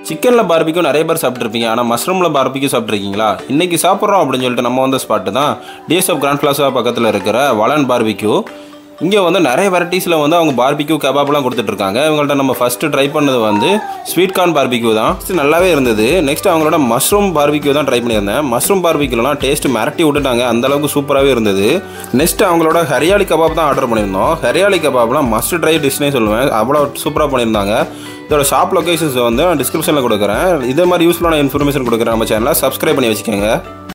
சிக்கனில் பார்பிக்யூ நிறைய பேர் சாப்பிட்ருப்பீங்க ஆனால் மஷ்ரூமில் பார்பிக்யூ சாப்பிட்ருக்கீங்களா இன்றைக்கி சாப்பிட்றோம் அப்படின்னு சொல்லிட்டு நம்ம வந்த ஸ்பாட்டு தான் டிஎஸ் ஆஃப் கிராண்ட் பிளாஸா பக்கத்தில் இருக்கிற வளன் பார்பிக்யூ இங்கே வந்து நிறைய வெரைட்டிஸில் வந்து அவங்க பார்பிக்யூ கபாப்லாம் கொடுத்துட்ருக்காங்க இவங்கள்ட்ட நம்ம ஃபஸ்ட்டு ட்ரை பண்ணது வந்து ஸ்வீட் கார்ன் பார்பிக்யூ தான் First நல்லாவே இருந்தது நெக்ஸ்ட் அவங்களோட மஷ்ரூம் பார்பிக்யூ தான் ட்ரை பண்ணியிருந்தேன் மஷ்ரூம் பார்பிக்யூலாம் டேஸ்ட் மிரட்டி விட்டுட்டாங்க அந்த அளவுக்கு சூப்பராகவே இருந்தது நெக்ஸ்ட் அவங்களோட ஹரியாலி கபாப் தான் ஆர்டர் பண்ணியிருந்தோம் ஹரியாலி கபாப்லாம் மஸ்ட் ட்ரை டிஷ்னே சொல்லுவேன் அவ்வளோ சூப்பராக பண்ணியிருந்தாங்க இதோட ஷாப் லொகேஷன்ஸ் வந்து நான் டிஸ்கிரிப்ஷனில் கொடுக்குறேன் இதே மாதிரி யூஸ்ஃபுல்லான இன்ஃபர்மேஷன் கொடுக்குறேன் நம்ம சேனலை சப்ஸ்கிரைப் பண்ணி வச்சுக்கோங்க